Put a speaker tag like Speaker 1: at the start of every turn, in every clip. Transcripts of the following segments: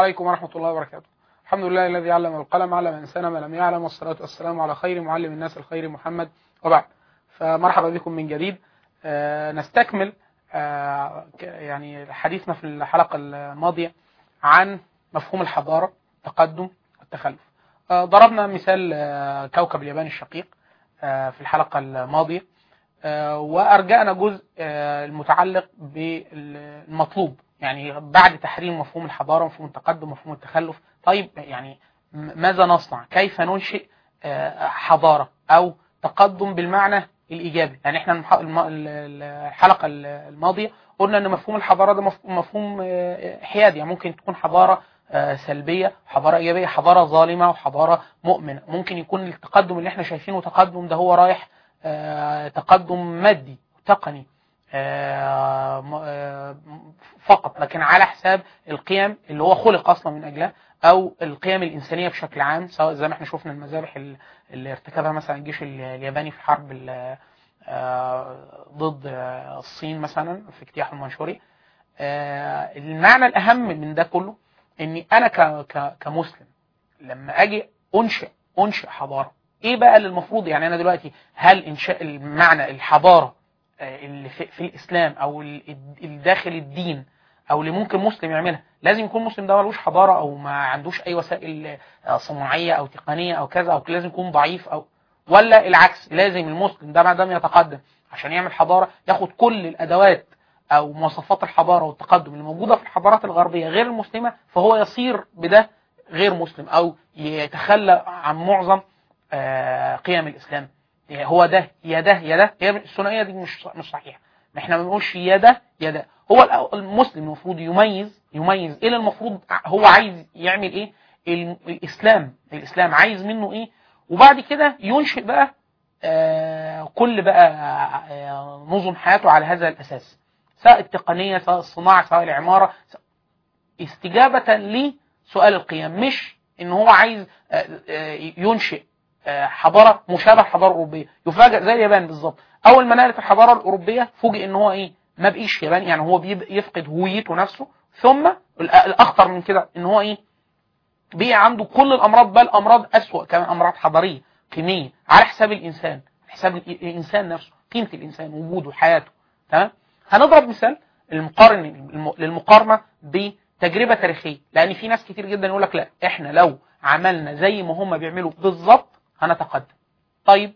Speaker 1: عليكم ورحمة الله وبركاته الحمد لله الذي علم القلم علم الإنسان ما لم يعلم والصلاة والسلام على خير معلم الناس الخير محمد وبعد فمرحبا بكم من جديد آه نستكمل آه ك- يعني حديثنا في الحلقة الماضية عن مفهوم الحضارة التقدم والتخلف آه ضربنا مثال آه كوكب اليابان الشقيق آه في الحلقة الماضية آه وأرجعنا جزء آه المتعلق بالمطلوب يعني بعد تحريم مفهوم الحضارة مفهوم التقدم مفهوم التخلف طيب يعني م- ماذا نصنع كيف ننشئ آه، حضارة أو تقدم بالمعنى الإيجابي يعني احنا المح- الم- ال- الحلقة ال- الماضية قلنا أن مفهوم الحضارة ده مف- مفهوم آه، حيادي يعني ممكن تكون حضارة آه، سلبية حضارة إيجابية حضارة ظالمة وحضارة مؤمنة ممكن يكون التقدم اللي احنا شايفينه تقدم ده هو رايح آه، تقدم مادي تقني آه، م- آه، فقط لكن على حساب القيم اللي هو خلق اصلا من اجلها او القيم الانسانيه بشكل عام سواء زي ما احنا شفنا المذابح ال- اللي ارتكبها مثلا الجيش ال- الياباني في الحرب ال- آه، ضد آه، الصين مثلا في اجتياح المنشوري آه، المعنى الاهم من ده كله اني انا ك- ك- كمسلم لما اجي انشئ انشئ حضاره ايه بقى اللي المفروض يعني انا دلوقتي هل انشاء المعنى الحضاره آه، اللي في, في الاسلام او ال- ال- داخل الدين او اللي ممكن مسلم يعملها لازم يكون مسلم ده ملوش حضاره او ما عندوش اي وسائل آه، صناعيه او تقنيه او كذا او لازم يكون ضعيف او ولا العكس لازم المسلم ده ما دام يتقدم عشان يعمل حضاره ياخد كل الادوات او مواصفات الحضاره والتقدم اللي موجوده في الحضارات الغربيه غير المسلمه فهو يصير بده غير مسلم او يتخلى عن معظم آه، قيم الاسلام هو ده يا ده يا ده هي الثنائيه دي مش مش صحيحه احنا ما بنقولش يا ده يا ده هو الأ- المسلم المفروض يميز يميز ايه اللي المفروض ع- هو عايز يعمل ايه الم- الاسلام الاسلام عايز منه ايه وبعد كده ينشئ بقى آه، كل بقى آه، نظم حياته على هذا الاساس سواء التقنيه سواء الصناعه سواء العماره استجابه لسؤال القيم مش ان هو عايز آه، آه، ينشئ آه، حضاره مشابهه للحضاره الاوروبيه يفاجئ زي اليابان بالظبط اول ما نقلت الحضاره الاوروبيه فوجئ ان هو ايه ما بقيش ياباني يعني هو بيب- يفقد هويته نفسه ثم الأ- الاخطر من كده ان هو ايه بقي عنده كل الامراض بل امراض اسوأ كمان امراض حضاريه كيميائيه على حساب الانسان حساب ال- الانسان نفسه قيمه الانسان وجوده حياته تمام هنضرب مثال المقارن الم- للمقارنه بتجربه تاريخيه لان في ناس كتير جدا يقول لك لا احنا لو عملنا زي ما هم بيعملوا بالظبط هنتقدم طيب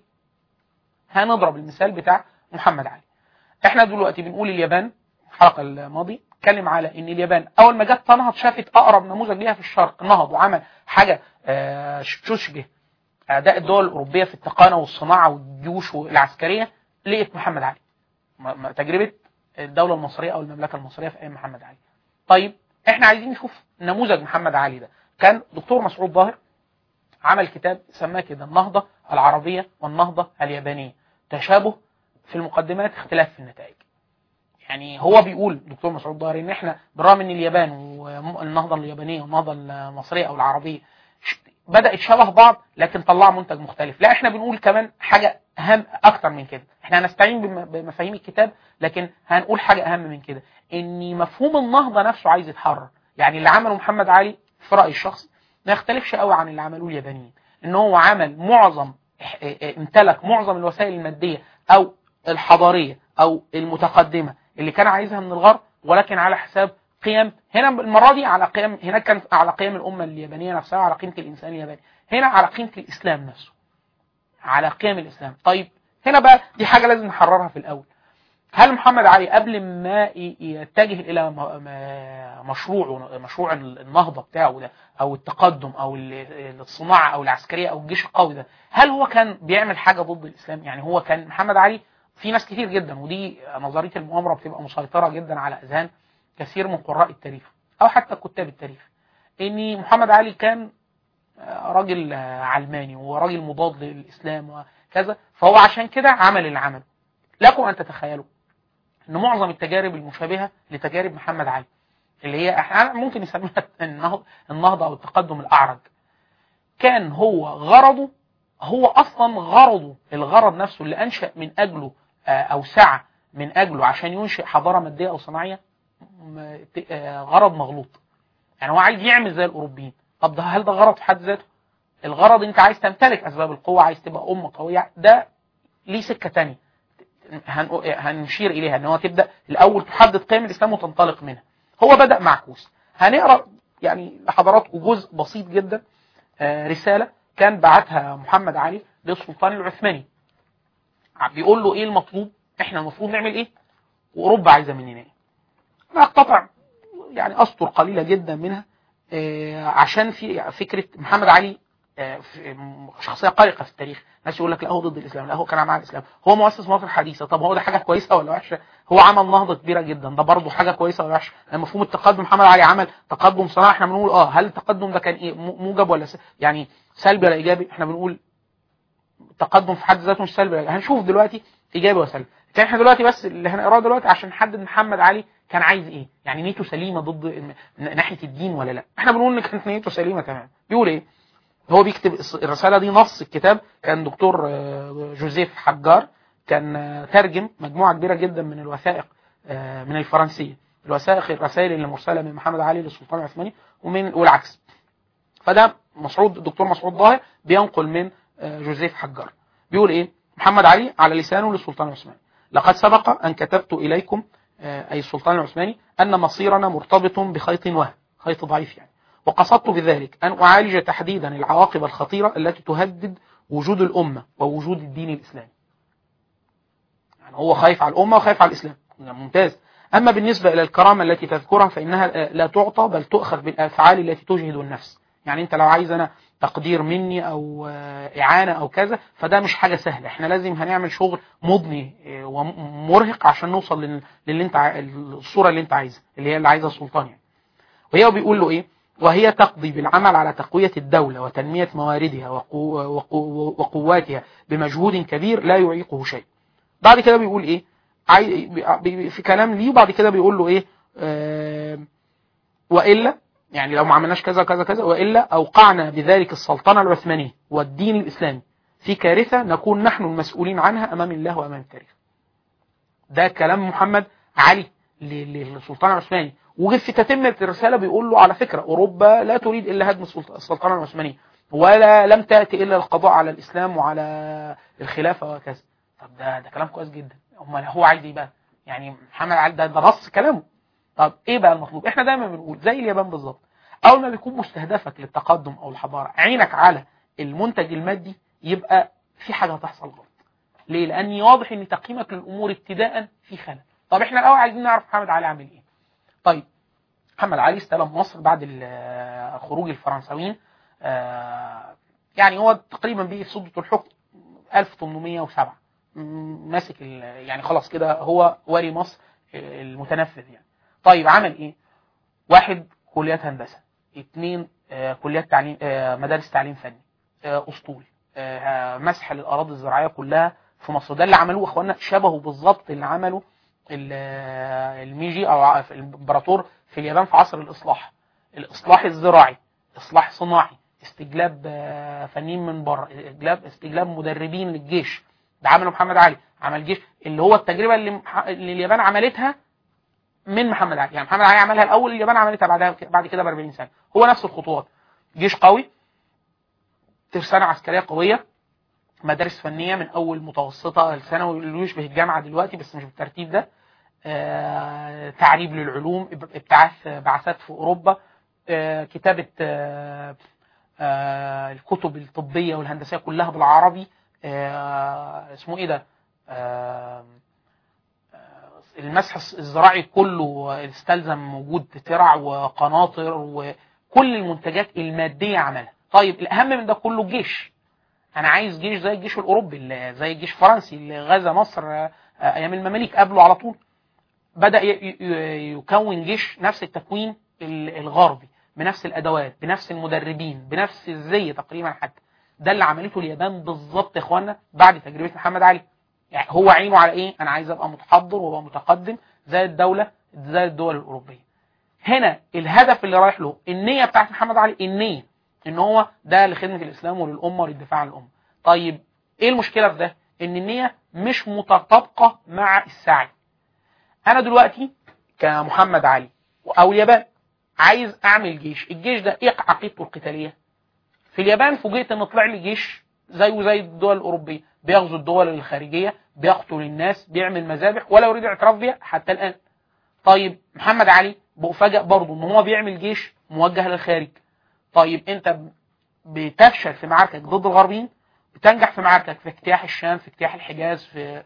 Speaker 1: هنضرب المثال بتاع محمد علي احنا دلوقتي بنقول اليابان الحلقه الماضيه اتكلم على ان اليابان اول ما جت تنهض شافت اقرب نموذج ليها في الشرق نهض وعمل حاجه آه، تشبه اداء الدول الاوروبيه في التقانه والصناعه والجيوش العسكريه لقيت محمد علي م- م- تجربه الدوله المصريه او المملكه المصريه في ايام محمد علي طيب احنا عايزين نشوف نموذج محمد علي ده كان دكتور مسعود ظاهر عمل كتاب سماه كده النهضه العربيه والنهضه اليابانيه تشابه في المقدمات اختلاف في النتائج يعني هو بيقول دكتور مسعود ظاهر ان احنا بالرغم ان اليابان والنهضه اليابانيه والنهضه المصريه او العربيه ش- بدات شبه بعض لكن طلع منتج مختلف لا احنا بنقول كمان حاجه اهم اكتر من كده احنا هنستعين بم- بمفاهيم الكتاب لكن هنقول حاجه اهم من كده ان مفهوم النهضه نفسه عايز يتحرر يعني اللي عمله محمد علي في رايي الشخصي ما يختلفش قوي عن اللي عملوه اليابانيين ان هو عمل معظم اه- اه- امتلك معظم الوسائل الماديه او الحضاريه او المتقدمه اللي كان عايزها من الغرب ولكن على حساب قيم هنا المره دي على قيم هناك كان على قيم الامه اليابانيه نفسها وعلى قيمه الانسان الياباني هنا على قيمه الاسلام نفسه على قيم الاسلام طيب هنا بقى دي حاجه لازم نحررها في الاول هل محمد علي قبل ما ي- يتجه الى م- م- مشروعه مشروع النهضه بتاعه ده او التقدم او ال- الصناعه او العسكريه او الجيش القوي ده هل هو كان بيعمل حاجه ضد الاسلام يعني هو كان محمد علي في ناس كتير جدا ودي نظريه المؤامره بتبقى مسيطره جدا على اذهان كثير من قراء التاريخ او حتى كتاب التاريخ ان محمد علي كان آه، راجل آه، علماني وراجل مضاد للاسلام وكذا فهو عشان كده عمل اللي عمله لكم ان تتخيلوا ان معظم التجارب المشابهه لتجارب محمد علي اللي هي احيانا ممكن يسميها النهض- النهضه او التقدم الاعرج كان هو غرضه هو اصلا غرضه الغرض نفسه اللي انشا من اجله آه، او سعى من اجله عشان ينشئ حضاره ماديه او صناعيه م- ت- آه، غرض مغلوط يعني هو عايز يعمل زي الاوروبيين طب ده هل ده غرض في حد ذاته الغرض انت عايز تمتلك اسباب القوه عايز تبقى امه قويه ده ليه سكه تانية هن- هنشير اليها ان هو تبدا الاول تحدد قيم الاسلام وتنطلق منها هو بدا معكوس هنقرا يعني لحضراتكم جزء بسيط جدا آه، رساله كان بعتها محمد علي للسلطان العثماني بيقول له ايه المطلوب احنا المفروض نعمل ايه واوروبا عايزه مننا ايه انا اقتطع يعني اسطر قليله جدا منها آه، عشان في فكره محمد علي آه، في- شخصيه قلقه في التاريخ ناس يقول لك لا هو ضد الاسلام لا هو كان مع الاسلام هو مؤسس مصر الحديثه طب هو ده حاجه كويسه ولا وحشه هو عمل نهضه كبيره جدا ده برضه حاجه كويسه ولا وحشه يعني مفهوم التقدم محمد علي عمل تقدم صناعي احنا بنقول اه هل التقدم ده كان ايه مو- موجب ولا س... يعني سلبي ولا ايجابي احنا بنقول التقدم في حد ذاته مش سلبي ولا إيجابي. هنشوف دلوقتي ايجابي وسلبي لكن احنا دلوقتي بس اللي هنقراه دلوقتي عشان نحدد محمد علي كان عايز ايه يعني نيته سليمه ضد م- ناحيه الدين ولا لا احنا بنقول ان كانت نيته سليمه تمام بيقول ايه هو بيكتب الس- الرساله دي نص الكتاب كان دكتور آه، جوزيف حجار كان آه، ترجم مجموعه كبيره جدا من الوثائق آه، من الفرنسيه الوثائق الرسائل اللي مرسله من محمد علي للسلطان العثماني ومن والعكس فده مسعود الدكتور مسعود ظاهر بينقل من آه، جوزيف حجار بيقول ايه محمد علي على لسانه للسلطان العثماني لقد سبق ان كتبت اليكم آه، اي السلطان العثماني ان مصيرنا مرتبط بخيط وهم خيط ضعيف يعني وقصدت بذلك أن أعالج تحديدا العواقب الخطيرة التي تهدد وجود الأمة ووجود الدين الإسلامي يعني هو خايف على الأمة وخايف على الإسلام يعني ممتاز أما بالنسبة إلى الكرامة التي تذكرها فإنها لا تعطى بل تؤخذ بالأفعال التي تجهد النفس يعني أنت لو عايز أنا تقدير مني أو آه، إعانة أو كذا فده مش حاجة سهلة إحنا لازم هنعمل شغل مضني آه، ومرهق عشان نوصل لل- للي أنت ع- الصورة اللي أنت عايزها اللي هي اللي عايزها السلطان يعني وهي بيقول له ايه وهي تقضي بالعمل على تقوية الدولة وتنمية مواردها وقو وقو وقواتها بمجهود كبير لا يعيقه شيء بعد كده بيقول ايه عاي... بي- بي- في كلام ليه وبعد كده بيقول له ايه آه... والا يعني لو ما عملناش كذا كذا كذا والا اوقعنا بذلك السلطنه العثمانيه والدين الاسلامي في كارثه نكون نحن المسؤولين عنها امام الله وامام التاريخ. ده كلام محمد علي ل- للسلطان العثماني وجه في تتمه الرساله بيقول له على فكره اوروبا لا تريد الا هدم السلط- السلطنه العثمانيه ولا لم تاتي الا القضاء على الاسلام وعلى الخلافه وكذا. طب ده ده كلام كويس جدا امال هو عايز ايه بقى؟ يعني محمد علي ده ده نص كلامه طب ايه بقى المطلوب احنا دايما بنقول زي اليابان بالظبط اول ما بيكون مستهدفك للتقدم او الحضاره عينك على المنتج المادي يبقى في حاجه هتحصل غلط ليه لان واضح ان تقييمك للامور ابتداء في خلل طب احنا الاول عايزين نعرف محمد علي عامل ايه طيب محمد علي استلم مصر بعد ال- خروج الفرنساويين آه، يعني هو تقريبا بيه في سدة الحكم 1807 م- ماسك ال- يعني خلاص كده هو ولي مصر المتنفذ يعني طيب عمل ايه واحد كليات هندسه اثنين آه، كليات تعليم آه، مدارس تعليم فني آه، اسطول آه، مسح للاراضي الزراعيه كلها في مصر ده اللي عملوه اخوانا شبهه بالظبط اللي عمله ال- آه، الميجي او ع- الامبراطور في اليابان في عصر الاصلاح الاصلاح الزراعي اصلاح صناعي استجلاب آه، فنيين من بره استجلاب استجلاب مدربين للجيش ده عمله محمد علي عمل جيش اللي هو التجربه اللي, مح- اللي اليابان عملتها من محمد علي يعني محمد علي عملها الاول اليابان عملتها بعدها بعد كده ب 40 سنه هو نفس الخطوات جيش قوي ترسانه عسكريه قويه مدارس فنيه من اول متوسطه الثانوي اللي يشبه الجامعه دلوقتي بس مش بالترتيب ده آه، تعريب للعلوم إب- ابتعاث بعثات في اوروبا آه، كتابه آه، آه، الكتب الطبيه والهندسيه كلها بالعربي آه، اسمه ايه ده آه، المسح الزراعي كله استلزم موجود ترع وقناطر وكل المنتجات الماديه عملها طيب الاهم من ده كله الجيش انا عايز جيش زي الجيش الاوروبي اللي زي الجيش الفرنسي اللي غزا مصر آه، ايام المماليك قبله على طول بدا ي- ي- يكون جيش نفس التكوين ال- الغربي بنفس الادوات بنفس المدربين بنفس الزي تقريبا حتى ده اللي عملته اليابان بالظبط يا اخوانا بعد تجربه محمد علي يعني هو عينه على ايه انا عايز ابقى متحضر وابقى متقدم زي الدوله زي الدول الاوروبيه هنا الهدف اللي رايح له النيه بتاعت محمد علي النيه ان هو ده لخدمه الاسلام وللامه وللدفاع عن الامه طيب ايه المشكله في ده ان النيه مش متطابقه مع السعي انا دلوقتي كمحمد علي او اليابان عايز اعمل جيش الجيش ده ايه عقيدته القتاليه في اليابان فوجئت ان طلع لي جيش زيه زي الدول الاوروبيه بيغزو الدول الخارجيه بيقتل الناس بيعمل مذابح ولا يريد اعتراف بها حتى الان طيب محمد علي بفاجئ برضه ان هو بيعمل جيش موجه للخارج طيب انت بتفشل في معاركك ضد الغربيين بتنجح في معاركك في اجتياح الشام في اجتياح الحجاز في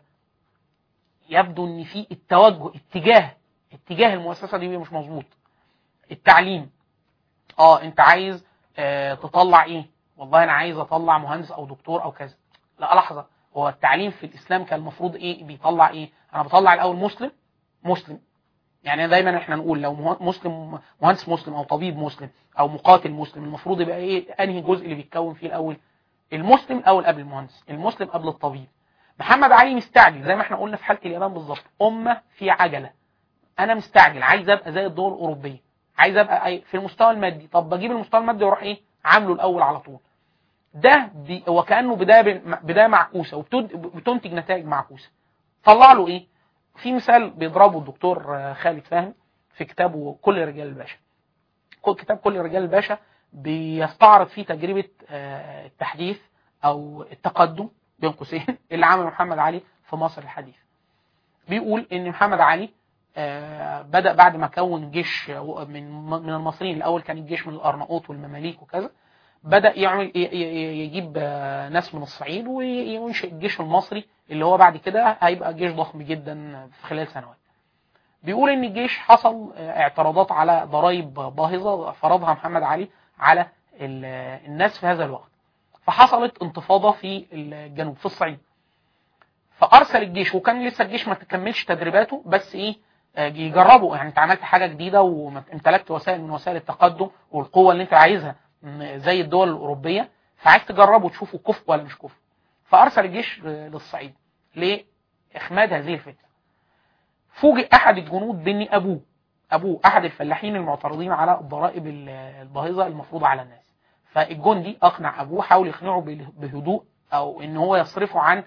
Speaker 1: يبدو ان في التوجه اتجاه اتجاه المؤسسه دي مش مظبوط التعليم اه انت عايز اه تطلع ايه والله انا عايز اطلع مهندس او دكتور او كذا لا لحظه هو التعليم في الاسلام كان المفروض ايه بيطلع ايه انا بطلع الاول مسلم مسلم يعني دايما احنا نقول لو مسلم مهندس مسلم او طبيب مسلم او مقاتل مسلم المفروض يبقى ايه انهي جزء اللي بيتكون فيه الاول المسلم الاول قبل المهندس المسلم قبل الطبيب محمد علي مستعجل زي ما احنا قلنا في حاله اليابان بالظبط امه في عجله انا مستعجل عايز ابقى زي الدول الاوروبيه عايز ابقى في المستوى المادي طب بجيب المستوى المادي واروح ايه عامله الاول على طول ده بي وكانه بدايه بدايه معكوسه وبتنتج نتائج معكوسه طلع له ايه في مثال بيضربه الدكتور خالد فهمي في كتابه كل رجال الباشا كتاب كل رجال الباشا بيستعرض فيه تجربه التحديث او التقدم بين قوسين اللي عمله محمد علي في مصر الحديث بيقول ان محمد علي بدا بعد ما كون جيش من من المصريين الاول كان الجيش من الارناؤوط والمماليك وكذا بدا يعمل يجيب ناس من الصعيد وينشئ الجيش المصري اللي هو بعد كده هيبقى جيش ضخم جدا في خلال سنوات بيقول ان الجيش حصل اعتراضات على ضرائب باهظه فرضها محمد علي على الناس في هذا الوقت فحصلت انتفاضه في الجنوب في الصعيد فارسل الجيش وكان لسه الجيش ما تكملش تدريباته بس ايه يجربوا يعني انت عملت حاجه جديده وامتلكت وسائل من وسائل التقدم والقوه اللي انت عايزها زي الدول الاوروبيه فعايز تجربه تشوفه كفء ولا مش كفء فارسل الجيش للصعيد لاخماد هذه الفتنه فوجئ احد الجنود بان ابوه ابوه احد الفلاحين المعترضين على الضرائب الباهظه المفروضه على الناس فالجندي اقنع ابوه حاول يقنعه بهدوء او ان هو يصرفه عن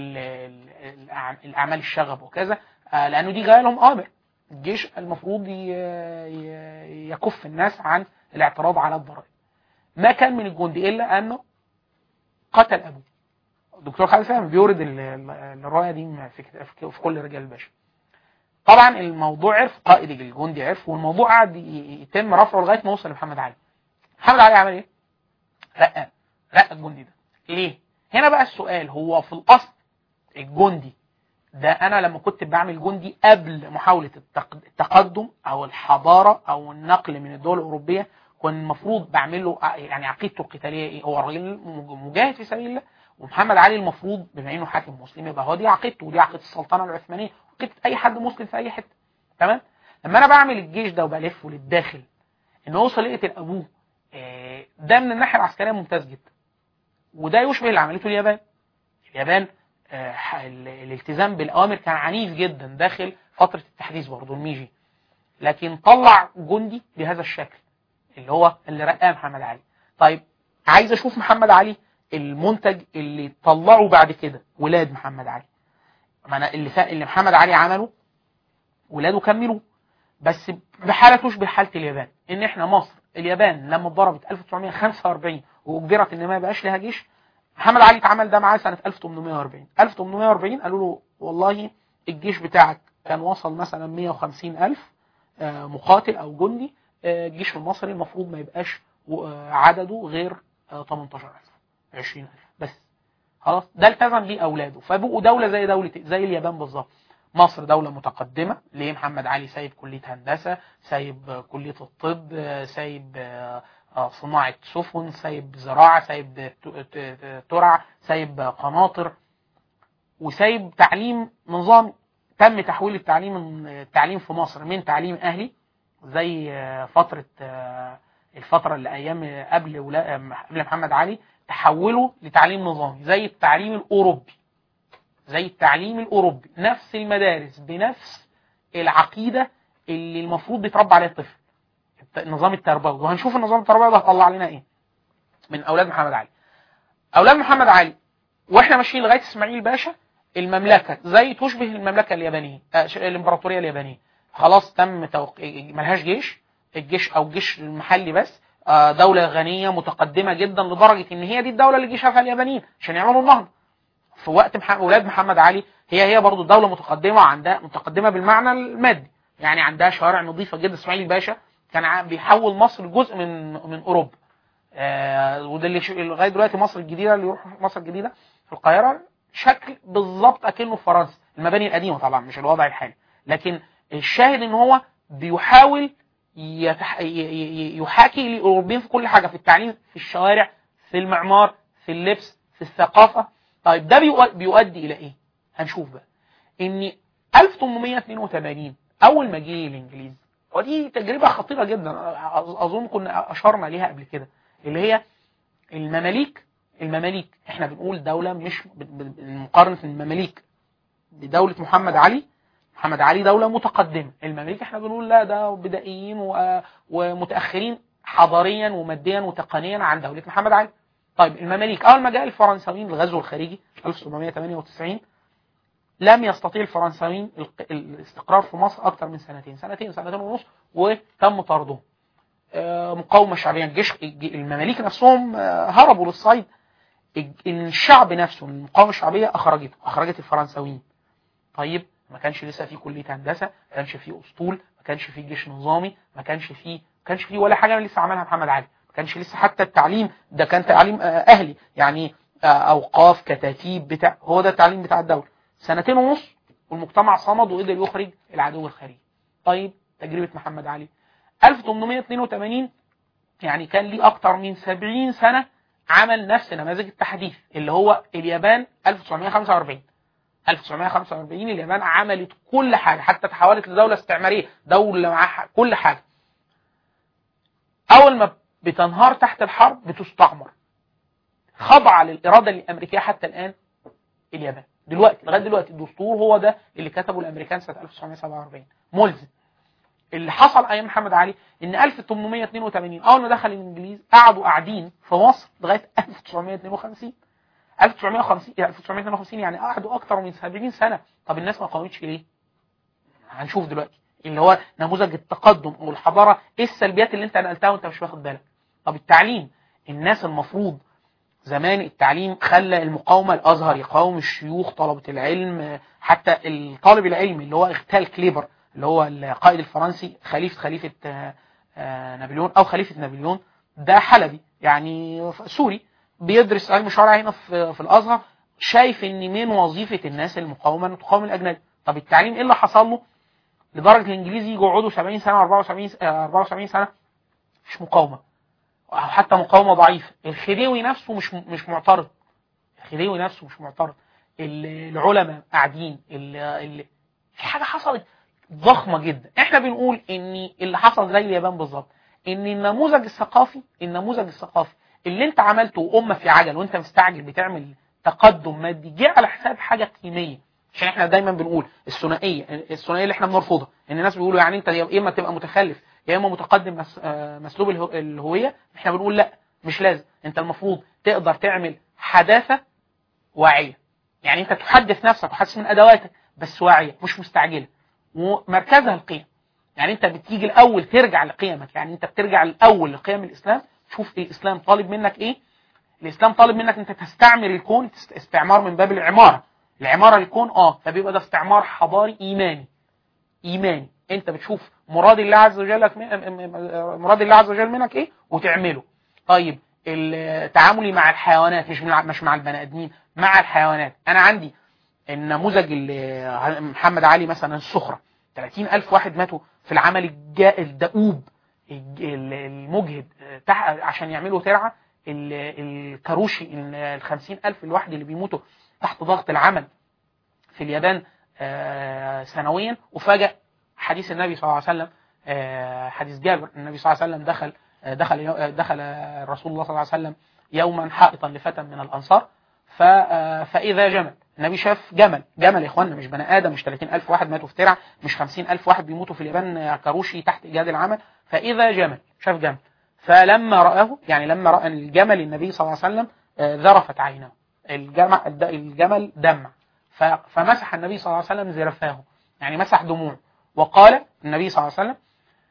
Speaker 1: الاعمال الشغب وكذا لانه دي جايه لهم امر الجيش المفروض يكف الناس عن الاعتراض على الضرائب ما كان من الجندي الا انه قتل ابوه الدكتور خالد فهمي بيورد الروايه دي في, في كل رجال الباشا طبعا الموضوع عرف قائد الجندي عرف والموضوع قعد يتم رفعه لغايه ما وصل لمحمد علي محمد علي عمل ايه؟ رقى رقى الجندي ده ليه؟ هنا بقى السؤال هو في الاصل الجندي ده انا لما كنت بعمل جندي قبل محاوله التقدم او الحضاره او النقل من الدول الاوروبيه كان المفروض بعمل له يعني عقيدته القتاليه ايه؟ هو راجل مجاهد في سبيل الله ومحمد علي المفروض بما انه حاكم مسلم يبقى هو دي عقيدته ودي عقيده السلطنه العثمانيه عقيده اي حد مسلم في اي حته تمام؟ لما انا بعمل الجيش ده وبلفه للداخل ان هو وصل يقتل ابوه ده من الناحيه العسكريه ممتاز جدا وده يشبه اللي عملته اليابان اليابان الالتزام بالاوامر كان عنيف جدا داخل فتره التحديث برضه الميجي لكن طلع جندي بهذا الشكل اللي هو اللي رقاه محمد علي طيب عايز اشوف محمد علي المنتج اللي طلعه بعد كده ولاد محمد علي ما انا اللي اللي محمد علي عمله ولاده كملوا بس بحاله تشبه حاله اليابان ان احنا مصر اليابان لما اتضربت 1945 واجبرت ان ما يبقاش لها جيش محمد علي اتعمل ده معاه سنه 1840 1840 قالوا له والله الجيش بتاعك كان وصل مثلا 150 ألف مقاتل أو جندي الجيش المصري المفروض ما يبقاش عدده غير 18000 20000 بس خلاص ده التزم بيه أولاده فبقوا دولة زي دولة زي اليابان بالظبط مصر دولة متقدمة ليه محمد علي سايب كلية هندسة سايب كلية الطب سايب صناعة سفن سايب زراعة سايب ترع سايب قناطر وسايب تعليم نظام تم تحويل التعليم التعليم في مصر من تعليم أهلي زي فترة الفترة اللي أيام قبل قبل محمد علي تحوله لتعليم نظامي زي التعليم الأوروبي زي التعليم الأوروبي نفس المدارس بنفس العقيدة اللي المفروض بيتربى عليها الطفل النظام التربوي وهنشوف النظام التربوي ده هيطلع لنا ايه من اولاد محمد علي اولاد محمد علي واحنا ماشيين لغايه اسماعيل باشا المملكه زي تشبه المملكه اليابانيه آه الامبراطوريه اليابانيه خلاص تم توق... ملهاش جيش الجيش او الجيش المحلي بس آه، دولة غنية متقدمة جدا لدرجة ان هي دي الدولة اللي جيشها فيها اليابانيين عشان يعملوا النهضة في وقت محمد ولاد محمد علي هي هي برضه دولة متقدمة عندها متقدمة بالمعنى المادي يعني عندها شوارع نظيفة جدا اسماعيل باشا كان ع- بيحول مصر جزء من من اوروبا آه وده اللي شو- لغايه دلوقتي مصر الجديده اللي يروح مصر الجديده في القاهره شكل بالظبط اكنه في فرنسا المباني القديمه طبعا مش الوضع الحالي لكن الشاهد ان هو بيحاول يتح... ي- ي- يحاكي الاوروبيين في كل حاجه في التعليم في الشوارع في المعمار في اللبس في الثقافه طيب ده بيؤ- بيؤدي الى ايه هنشوف بقى ان 1882 اول ما جه الانجليز ودي تجربه خطيره جدا أ- اظن كنا اشرنا ليها قبل كده اللي هي المماليك المماليك احنا بنقول دوله مش ب- ب- مقارنه المماليك بدوله محمد علي محمد علي دوله متقدمه المماليك احنا بنقول لا ده بدائيين و- ومتاخرين حضاريا وماديا وتقنيا عن دوله محمد علي طيب المماليك اول ما جاء الفرنساويين الغزو الخارجي 1798 لم يستطيع الفرنساويين الق- الاستقرار في مصر اكثر من سنتين سنتين سنتين ونص وتم طردهم آه، مقاومه شعبيه الجيش الج- المماليك نفسهم آه، هربوا للصيد الج- الشعب نفسه المقاومه الشعبيه اخرجته اخرجت الفرنساويين طيب ما كانش لسه في كليه هندسه ما كانش في اسطول ما كانش في جيش نظامي ما كانش في ما كانش في ولا حاجه لسه عملها محمد علي ما كانش لسه حتى التعليم ده كان تعليم آه، اهلي يعني آه، اوقاف كتاتيب بتاع هو ده التعليم بتاع الدوله سنتين ونص والمجتمع صمد وقدر يخرج العدو الخارجي طيب تجربه محمد علي 1882 يعني كان ليه اكتر من 70 سنه عمل نفس نماذج التحديث اللي هو اليابان 1945 1945 اليابان عملت كل حاجه حتى تحولت لدوله استعماريه دوله معاها كل حاجه اول ما بتنهار تحت الحرب بتستعمر خضع للاراده الامريكيه حتى الان اليابان دلوقتي لغايه دلوقتي الدستور هو ده اللي كتبه الامريكان سنه 1947 ملزم اللي حصل ايام محمد علي ان 1882 اول ما دخل الانجليز قعدوا قاعدين في مصر لغايه 1952 1950 1952 يعني قعدوا اكتر من 70 سنه طب الناس ما قاومتش ليه؟ هنشوف دلوقتي اللي هو نموذج التقدم او الحضاره ايه السلبيات اللي انت نقلتها وانت مش واخد بالك طب التعليم الناس المفروض زمان التعليم خلى المقاومه الازهر يقاوم الشيوخ طلبه العلم حتى الطالب العلمي اللي هو اغتال كليبر اللي هو القائد الفرنسي خليفه خليفه آه، آه، نابليون او خليفه نابليون ده حلبي يعني سوري بيدرس علم شرع هنا في, في الازهر شايف ان من وظيفه الناس المقاومه ان تقاوم الاجنبي طب التعليم ايه اللي حصل له لدرجه الانجليز يجوا يقعدوا 70 سنه 74 آه، 74 سنه مش مقاومه او حتى مقاومه ضعيفه الخديوي نفسه مش مش معترض الخديوي نفسه مش معترض ال- العلماء قاعدين ال- ال- في حاجه حصلت ضخمه جدا احنا بنقول ان اللي حصل زي اليابان بالظبط ان النموذج الثقافي النموذج الثقافي اللي انت عملته وامه في عجل وانت مستعجل بتعمل تقدم مادي جه على حساب حاجه قيميه عشان احنا دايما بنقول الثنائيه الثنائيه اللي احنا بنرفضها ان الناس بيقولوا يعني انت يا اما تبقى متخلف يا اما متقدم مس- آه، مسلوب الهو- الهويه احنا بنقول لا مش لازم انت المفروض تقدر تعمل حداثه واعيه يعني انت تحدث نفسك وتحدث من ادواتك بس واعيه مش مستعجله ومركزها القيم يعني انت بتيجي الاول ترجع لقيمك يعني انت بترجع الاول لقيم الاسلام تشوف الاسلام طالب منك ايه الاسلام طالب منك انت تستعمر الكون تست- استعمار من باب العماره العماره للكون اه فبيبقى ده استعمار حضاري ايماني ايماني انت بتشوف مراد الله عز وجل لك من- م- م- مراد الله عز وجل منك ايه وتعمله طيب ال- تعاملي مع الحيوانات مش مع مش مع البني ادمين مع الحيوانات انا عندي النموذج اللي محمد علي مثلا السخرة 30 ألف واحد ماتوا في العمل الجا الدؤوب الج- ال- المجهد آه، تح- عشان يعملوا ترعة ال- الكاروشي ال 50 ألف الواحد اللي بيموتوا تحت ضغط العمل في اليابان آه، سنويا وفجأة حديث النبي صلى الله عليه وسلم آه، حديث جابر النبي صلى الله عليه وسلم دخل آه، دخل يو- آه، دخل آه، رسول الله صلى الله عليه وسلم يوما حائطا لفتى من الأنصار ف- آه، فإذا جمل النبي شاف جمل جمل يا اخوانا مش بني ادم مش 30 الف واحد ماتوا في ترع مش 50 الف واحد بيموتوا في اليابان آه، كاروشي تحت ايجاد العمل فاذا جمل شاف جمل فلما رآه يعني لما رأى الجمل النبي صلى الله عليه وسلم آه، ذرفت عيناه الجمل الجمل دمع ف- فمسح النبي صلى الله عليه وسلم زرفاه يعني مسح دموعه وقال النبي صلى الله عليه وسلم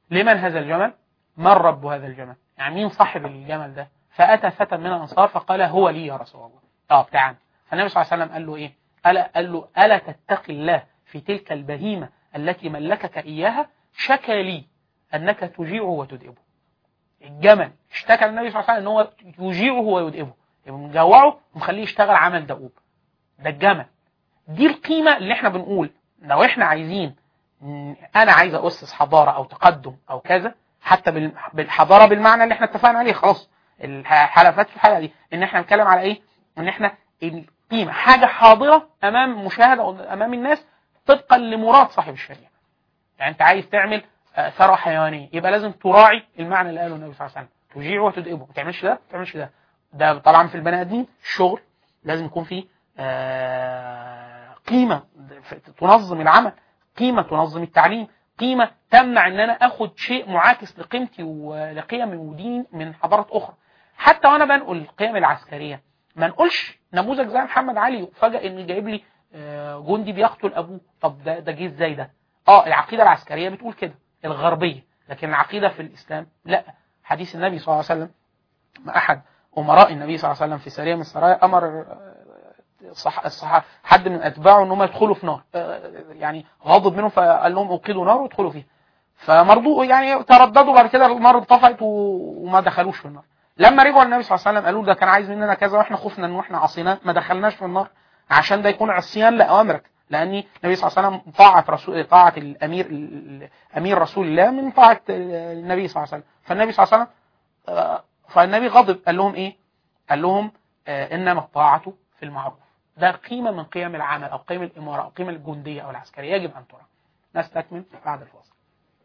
Speaker 1: لمن هذا الجمل من رب هذا الجمل يعني مين صاحب الجمل ده فأتى فتى من الأنصار فقال هو لي يا رسول الله اه بتاعنا فالنبي صلى الله عليه وسلم قال له إيه ألا قال له ألا تتقي الله في تلك البهيمة التي ملكك إياها شكى لي أنك تجيعه وتدئبه الجمل اشتكى النبي صلى الله عليه وسلم ان هو يجيعه ويدئبه يبقى مجوعه ومخليه يشتغل عمل دؤوب ده الجمل دي القيمة اللي احنا بنقول لو احنا عايزين م، انا عايز اسس حضارة او تقدم او كذا حتى بال- بالحضارة بالمعنى اللي احنا اتفقنا عليه خلاص الحلفات في الحلقة دي ان احنا نتكلم على ايه ان احنا القيمة حاجة حاضرة امام مشاهدة أو امام الناس طبقا لمراد صاحب الشريعة يعني انت عايز تعمل آه، ثروة حيوانية يبقى لازم تراعي المعنى اللي قاله النبي صلى الله عليه وسلم تجيعه وتدئبه ما تعملش ده ما تعملش ده ده طبعا في البني ادمين الشغل لازم يكون فيه آه، قيمة تنظم العمل قيمة تنظم التعليم قيمة تمنع ان انا اخد شيء معاكس لقيمتي ولقيم ودين من حضارات اخرى حتى وانا بنقل القيم العسكرية ما نقولش نموذج زي محمد علي وفجأة ان جايب لي آه، جندي بيقتل ابوه طب ده ده جه ازاي ده اه العقيدة العسكرية بتقول كده الغربية لكن العقيدة في الاسلام لا حديث النبي صلى الله عليه وسلم ما احد امراء النبي صلى الله عليه وسلم في سريه من السرايا امر آه، الصح... الصح... حد من اتباعه ان هم يدخلوا في نار آه، يعني غضب منهم فقال لهم اوقدوا نار وادخلوا فيها فمرضو يعني ترددوا بعد كده النار انطفأت و- وما دخلوش في النار لما رجعوا النبي صلى الله عليه وسلم قالوا ده كان عايز مننا كذا واحنا خفنا ان احنا عصيناه ما دخلناش في النار عشان ده يكون عصيان لاوامرك لان النبي صلى الله عليه وسلم طاعه رسول طاعه الامير امير رسول الله من طاعه النبي صلى الله عليه وسلم فالنبي صلى الله عليه وسلم آه، فالنبي غضب قال لهم ايه قال لهم آه، انما الطاعه في المعروف ده قيمه من قيم العمل او قيم الاماره او قيم الجنديه او العسكريه يجب ان ترى نستكمل بعد الفاصل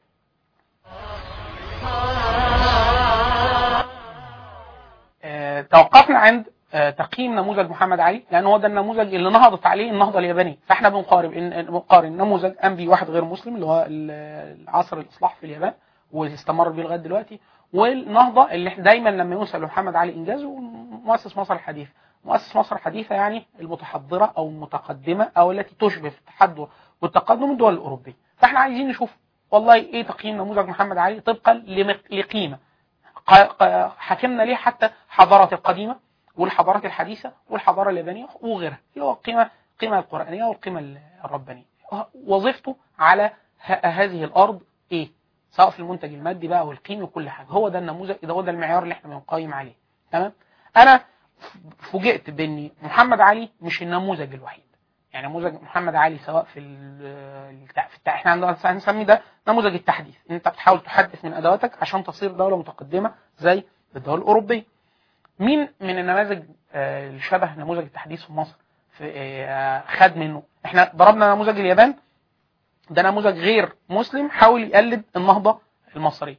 Speaker 1: آه، توقفنا عند آه، تقييم نموذج محمد علي لان هو ده النموذج اللي نهضت عليه النهضه اليابانيه فاحنا بنقارن إن- بنقارن نموذج انبي واحد غير مسلم اللي هو ال- عصر الاصلاح في اليابان واستمر بيه لغايه دلوقتي والنهضه اللي إحنا دايما لما ينسب لمحمد علي انجازه مؤسس مصر الحديثه مؤسس مصر الحديثه يعني المتحضره او المتقدمه او التي تشبه في التحضر والتقدم الدول الاوروبيه فاحنا عايزين نشوف والله ايه تقييم نموذج محمد علي طبقا لمق- لقيمه ق- ق- حكمنا ليه حتى حضارات القديمه والحضارات الحديثه والحضاره اليابانيه وغيرها اللي هو القيمه القيمه القرانيه والقيمه الربانيه وظيفته على ه- هذه الارض ايه سواء في المنتج المادي بقى والقيمه وكل حاجه هو ده النموذج ده هو ده المعيار اللي احنا بنقيم عليه تمام انا فوجئت بان محمد علي مش النموذج الوحيد يعني نموذج محمد علي سواء في ال- التع- في التع- احنا عندنا هنسمي ده نموذج التحديث ان انت بتحاول تحدث من ادواتك عشان تصير دوله متقدمه زي الدول الاوروبيه مين من النماذج آه، اللي شبه نموذج التحديث في مصر في آه، خد منه احنا ضربنا نموذج اليابان ده نموذج غير مسلم حاول يقلد النهضه المصريه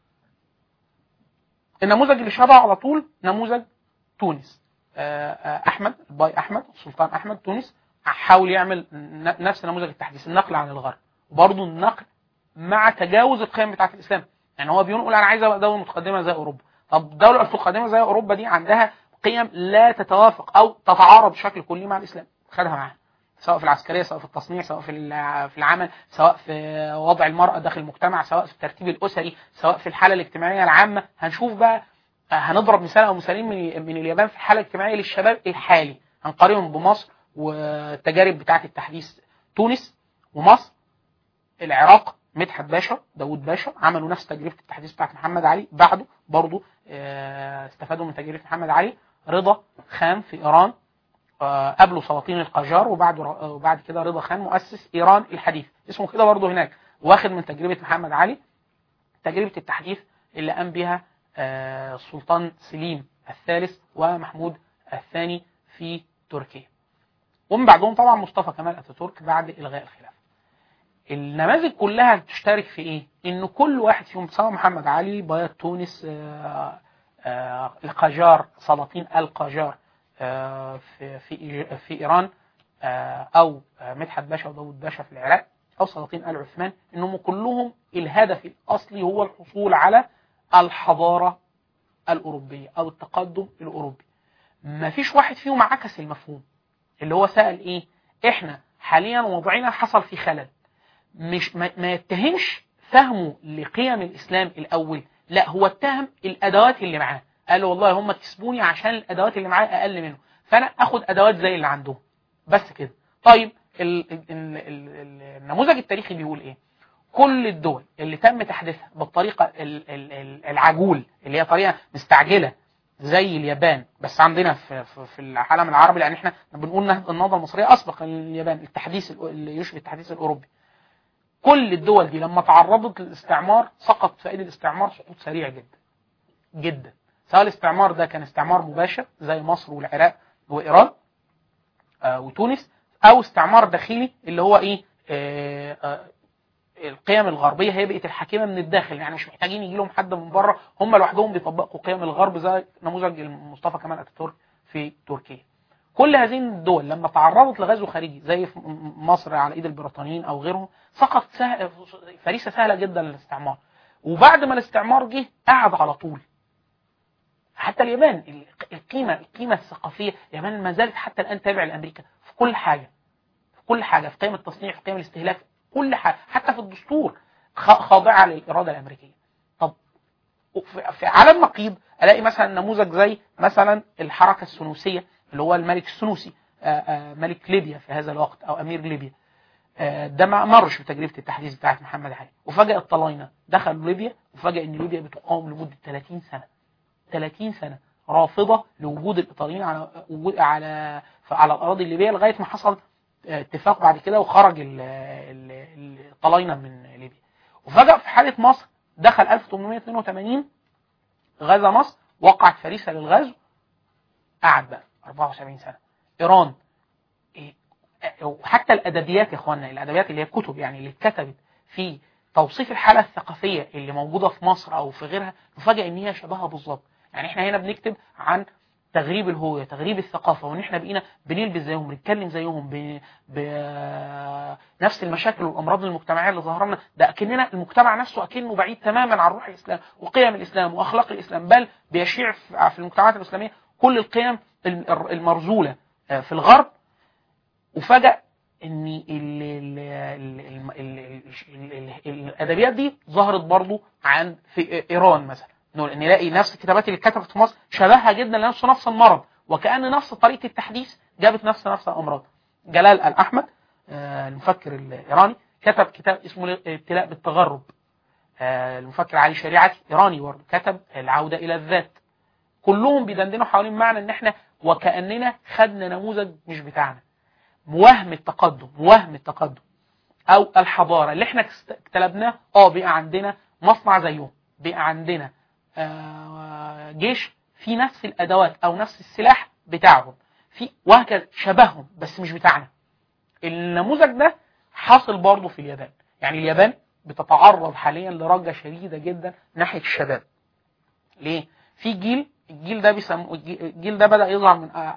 Speaker 1: النموذج اللي شبهه على طول نموذج تونس آه، آه، احمد باي احمد سلطان احمد تونس حاول يعمل ن- نفس نموذج التحديث النقل عن الغرب وبرضه النقل مع تجاوز القيم بتاعه الاسلام يعني هو بيقول انا عايز ابقى دوله متقدمه زي اوروبا طب الدوله المتقدمه زي اوروبا دي عندها قيم لا تتوافق او تتعارض بشكل كلي مع الاسلام خدها معاها سواء في العسكريه سواء في التصنيع سواء في الع- في العمل سواء في وضع المراه داخل المجتمع سواء في الترتيب الاسري سواء في الحاله الاجتماعيه العامه هنشوف بقى آه، هنضرب مثال او مثالين من من اليابان في الحاله الاجتماعيه للشباب الحالي هنقارنهم بمصر والتجارب بتاعه التحديث تونس ومصر العراق مدحت باشا داوود باشا عملوا نفس تجربه التحديث بتاعت محمد علي بعده برضه آه، استفادوا من تجربه محمد علي رضا خان في ايران آه، قابلوا سلاطين القاجار وبعد وبعد كده رضا خان مؤسس ايران الحديث اسمه كده برضه هناك واخد من تجربه محمد علي تجربه التحديث اللي قام بها آه، السلطان سليم الثالث ومحمود الثاني في تركيا ومن بعدهم طبعا مصطفى كمال اتاتورك بعد الغاء الخلافه النماذج كلها بتشترك في ايه؟ ان كل واحد فيهم سواء محمد علي بياض تونس آه، آه، القاجار سلاطين القاجار آه، في في في ايران آه، او آه، مدحت باشا وداود باشا في العراق او سلاطين ال عثمان انهم كلهم الهدف الاصلي هو الحصول على الحضاره الاوروبيه او التقدم الاوروبي. ما فيش واحد فيهم عكس المفهوم اللي هو سأل ايه؟ احنا حاليا وضعنا حصل في خلل مش ما, ما يتهمش فهمه لقيم الاسلام الاول لا هو اتهم الادوات اللي معاه قال له والله هم كسبوني عشان الادوات اللي معايا اقل منه فانا اخد ادوات زي اللي عندهم بس كده طيب ال- ال- ال- ال- النموذج التاريخي بيقول ايه كل الدول اللي تم تحديثها بالطريقه ال- ال- ال- العجول اللي هي طريقه مستعجله زي اليابان بس عندنا في في, في العالم العربي لان احنا بنقول نهضة- النهضه المصريه اسبق اليابان التحديث الأو- اللي يشبه التحديث الاوروبي كل الدول دي لما تعرضت للاستعمار سقط في ايدي الاستعمار سقوط سريع جدا جدا سواء الاستعمار ده كان استعمار مباشر زي مصر والعراق وايران آه وتونس او استعمار داخلي اللي هو ايه آه آه القيم الغربيه هي بقت الحاكمه من الداخل يعني مش محتاجين يجي لهم حد من بره هم لوحدهم بيطبقوا قيم الغرب زي نموذج مصطفى كمال اتاتورك في تركيا كل هذه الدول لما تعرضت لغزو خارجي زي في م- مصر على ايد البريطانيين او غيرهم سقط سهل فريسه سهله جدا للاستعمار وبعد ما الاستعمار جه قعد على طول حتى اليابان ال- القيمه القيمه الثقافيه اليابان ما زالت حتى الان تابع لامريكا في كل حاجه في كل حاجه في قيم التصنيع في قيم الاستهلاك كل حاجه حتى في الدستور خ- خاضعه للاراده الامريكيه طب في في على النقيض الاقي مثلا نموذج زي مثلا الحركه السنوسيه اللي هو الملك السنوسي آه، آه، ملك ليبيا في هذا الوقت او امير ليبيا آه، ده ما مرش بتجربه التحديث بتاعت محمد علي وفجاه الطلاينه دخلوا ليبيا وفجاه ان ليبيا بتقاوم لمده 30 سنه 30 سنه رافضه لوجود الايطاليين على وجود على على الاراضي الليبيه لغايه ما حصل آه، اتفاق بعد كده وخرج ال- ال- الطلاينه من ليبيا وفجاه في حاله مصر دخل 1882 غزا مصر وقعت فريسه للغزو قعد بقى 74 سنه ايران إيه، وحتى الادبيات يا اخوانا الادبيات اللي هي الكتب يعني اللي اتكتبت في توصيف الحاله الثقافيه اللي موجوده في مصر او في غيرها نفاجئ ان هي شبهها بالظبط يعني احنا هنا بنكتب عن تغريب الهويه تغريب الثقافه وان احنا بقينا بنلبس زيهم بنتكلم زيهم ب... ب... نفس المشاكل والامراض المجتمعيه اللي ظهر لنا ده اكننا المجتمع نفسه اكنه بعيد تماما عن روح الاسلام وقيم الاسلام واخلاق الاسلام بل بيشيع في في المجتمعات الاسلاميه كل القيم الم- المرذوله آه، في الغرب وفجأ ان ال ال ال ال ال ال ال الادبيات دي ظهرت برضو عن في ايران مثلا نقول- نلاقي نفس الكتابات اللي اتكتبت في مصر شبهها جدا لنفس نفس المرض وكأن نفس طريقة التحديث جابت نفس نفس الأمراض جلال الأحمد آه، المفكر الإيراني كتب كتاب اسمه الابتلاء بالتغرب آه، المفكر علي شريعتي إيراني برضه كتب العودة إلى الذات كلهم بيدندنوا حوالين معنى ان احنا وكأننا خدنا نموذج مش بتاعنا وهم التقدم وهم التقدم او الحضاره اللي احنا است- اجتلبناه اه بقى عندنا مصنع زيهم بقى عندنا آه، جيش في نفس الادوات او نفس السلاح بتاعهم في وهكذا شبههم بس مش بتاعنا النموذج ده حاصل برضه في اليابان يعني اليابان بتتعرض حاليا لرجه شديده جدا ناحيه الشباب ليه في جيل الجيل ده بيسموه الجي- الجيل ده بدا يظهر من آه،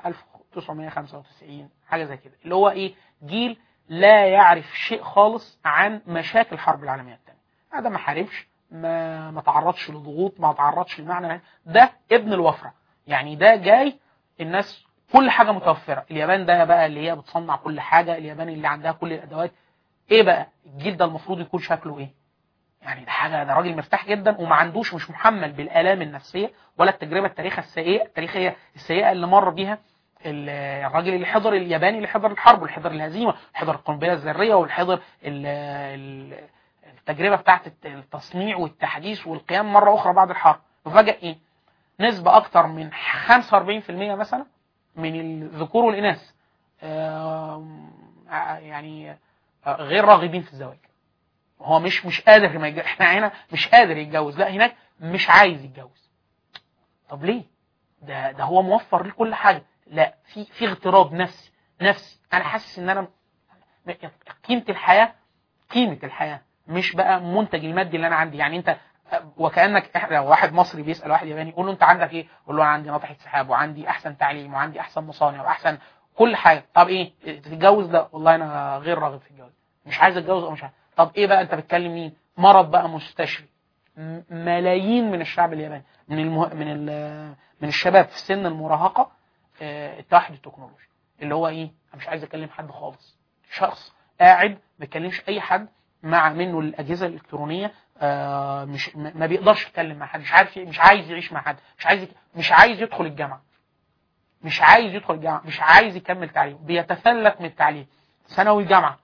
Speaker 1: 1995 حاجه زي كده اللي هو ايه جيل لا يعرف شيء خالص عن مشاكل الحرب العالميه الثانيه هذا ما حاربش ما ما تعرضش لضغوط ما تعرضش لمعنى ده ابن الوفره يعني ده جاي الناس كل حاجه متوفره اليابان ده بقى اللي هي بتصنع كل حاجه اليابان اللي عندها كل الادوات ايه بقى الجيل ده المفروض يكون شكله ايه يعني ده حاجه ده راجل مرتاح جدا وما عندوش مش محمل بالالام النفسيه ولا التجربه التاريخيه السيئه التاريخيه السيئه اللي مر بيها ال- الراجل اللي حضر الياباني اللي حضر الحرب واللي حضر الهزيمه واللي حضر القنبله الذريه واللي حضر ال- ال- التجربه بتاعت الت- التصنيع والتحديث والقيام مره اخرى بعد الحرب وفجاه ايه نسبه اكتر من 45% مثلا من الذكور والاناث آم، ع- يعني آه، غير راغبين في الزواج هو مش مش قادر ما يتجوز احنا هنا مش قادر يتجوز لا هناك مش عايز يتجوز طب ليه ده ده هو موفر ليه كل حاجه لا في في اغتراب نفسي نفسي انا حاسس ان انا م- قيمه الحياه قيمه الحياه مش بقى منتج المادي اللي انا عندي يعني انت وكانك إح- لو واحد مصري بيسال واحد ياباني يقول له انت عندك ايه؟ يقول له انا عندي ناطحه سحاب وعندي احسن تعليم وعندي احسن مصانع واحسن كل حاجه طب ايه تتجوز ده والله انا غير راغب في الجواز مش عايز اتجوز او مش عايز طب ايه بقى انت بتكلم مين مرض بقى مستشفي م- ملايين من الشعب الياباني من المه... من ال... من الشباب في سن المراهقه آه، التوحد التكنولوجي اللي هو ايه انا مش عايز اكلم حد خالص شخص قاعد ما بيكلمش اي حد مع منه الاجهزه الالكترونيه آه، مش ما ما بيقدرش يتكلم مع حد مش عارف مش عايز يعيش مع حد مش عايز مش عايز يدخل الجامعه مش عايز يدخل الجامعه مش عايز يكمل تعليم بيتفلت من التعليم ثانوي جامعه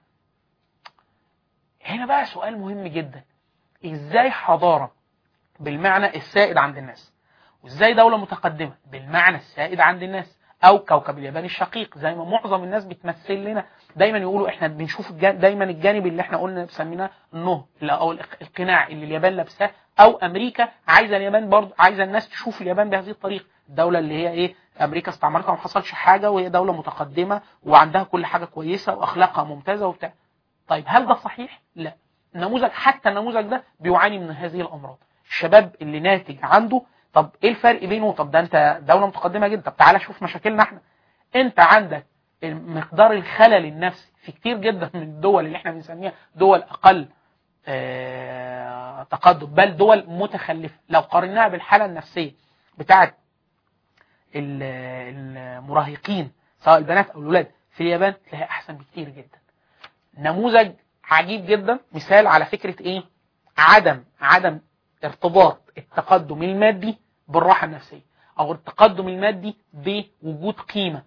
Speaker 1: هنا بقى سؤال مهم جدا ازاي حضاره بالمعنى السائد عند الناس وازاي دوله متقدمه بالمعنى السائد عند الناس او كوكب اليابان الشقيق زي ما معظم الناس بتمثل لنا دايما يقولوا احنا بنشوف الجان- دايما الجانب اللي احنا قلنا بسميناه النهر اللي- او الق- القناع اللي اليابان لابساه او امريكا عايزه اليابان برضه عايزه الناس تشوف اليابان بهذه الطريقه الدوله اللي هي ايه امريكا استعمرتها وما حصلش حاجه وهي دوله متقدمه وعندها كل حاجه كويسه واخلاقها ممتازه وبتاع طيب هل ده صحيح لا النموذج حتى النموذج ده بيعاني من هذه الامراض الشباب اللي ناتج عنده طب ايه الفرق بينه طب ده انت دوله متقدمه جدا طب تعالى شوف مشاكلنا احنا انت عندك مقدار الخلل النفسي في كتير جدا من الدول اللي احنا بنسميها دول اقل آه، تقدم بل دول متخلفه لو قارناها بالحاله النفسيه بتاعه ال- المراهقين سواء البنات او الولاد في اليابان تلاقيها احسن بكتير جدا نموذج عجيب جدا مثال على فكره ايه عدم عدم ارتباط التقدم المادي بالراحه النفسيه او التقدم المادي بوجود قيمه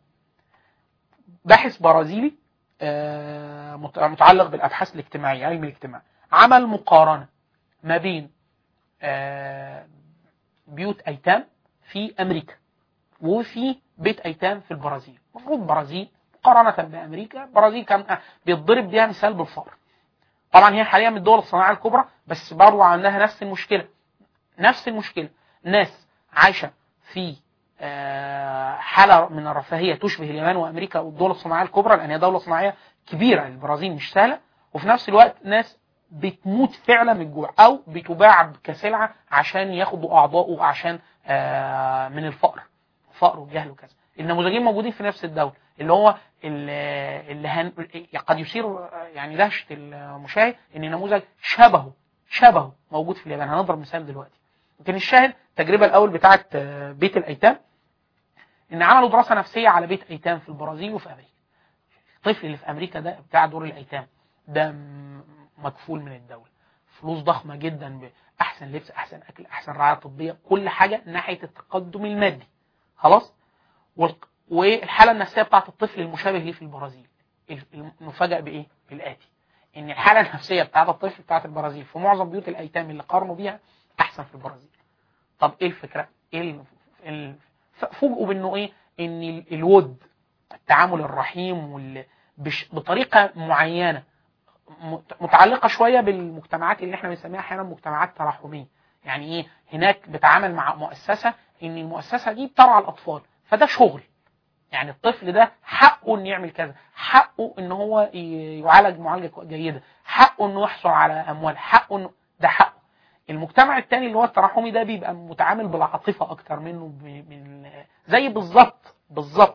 Speaker 1: باحث برازيلي آه، مت- متعلق بالابحاث الاجتماعيه علم الاجتماع عمل مقارنه ما بين آه، بيوت ايتام في امريكا وفي بيت ايتام في البرازيل المفروض البرازيل مقارنه بامريكا البرازيل كان بيتضرب بيها مثال بالفقر طبعا هي حاليا من الدول الصناعيه الكبرى بس برضه عندها نفس المشكله نفس المشكله ناس عايشه في آه، حاله من الرفاهيه تشبه اليابان وامريكا والدول الصناعيه الكبرى لان هي دوله صناعيه كبيره البرازيل مش سهله وفي نفس الوقت ناس بتموت فعلا من الجوع او بتباع كسلعه عشان ياخدوا اعضائه عشان آه، من الفقر فقر وجهل وكذا النموذجين موجودين في نفس الدوله اللي هو اللي اللي هن... قد يثير يعني دهشه المشاهد ان نموذج شبهه شبهه موجود في اليابان هنضرب مثال دلوقتي لكن الشاهد التجربه الاول بتاعه آه، بيت الايتام ان عملوا دراسه نفسيه على بيت ايتام في البرازيل وفي امريكا الطفل اللي في امريكا ده بتاع دور الايتام ده م- مكفول من الدوله فلوس ضخمه جدا باحسن لبس احسن اكل احسن رعايه طبيه كل حاجه ناحيه التقدم المادي خلاص والق- والحاله النفسيه بتاعت الطفل المشابه ليه في البرازيل ال- المفاجاه بايه بالاتي ان الحاله النفسيه بتاعت الطفل بتاعت البرازيل في معظم بيوت الايتام اللي قارنوا بيها احسن في البرازيل طب ايه الفكره ايه ال... ال... ف- فوجئوا بانه ايه ان ال- الود التعامل الرحيم وال... بش... بطريقه معينه مت- متعلقه شويه بالمجتمعات اللي احنا بنسميها احيانا مجتمعات ترحميه يعني ايه هناك بتعامل مع مؤسسه ان المؤسسه دي بترعى الاطفال فده شغل يعني الطفل ده حقه انه يعمل كذا حقه ان هو ي- يعالج معالجه جيده حقه انه يحصل على اموال حقه انه ده حقه المجتمع التاني اللي هو التراحمي ده بيبقى متعامل بالعاطفه اكتر منه ب- من زي بالظبط بالظبط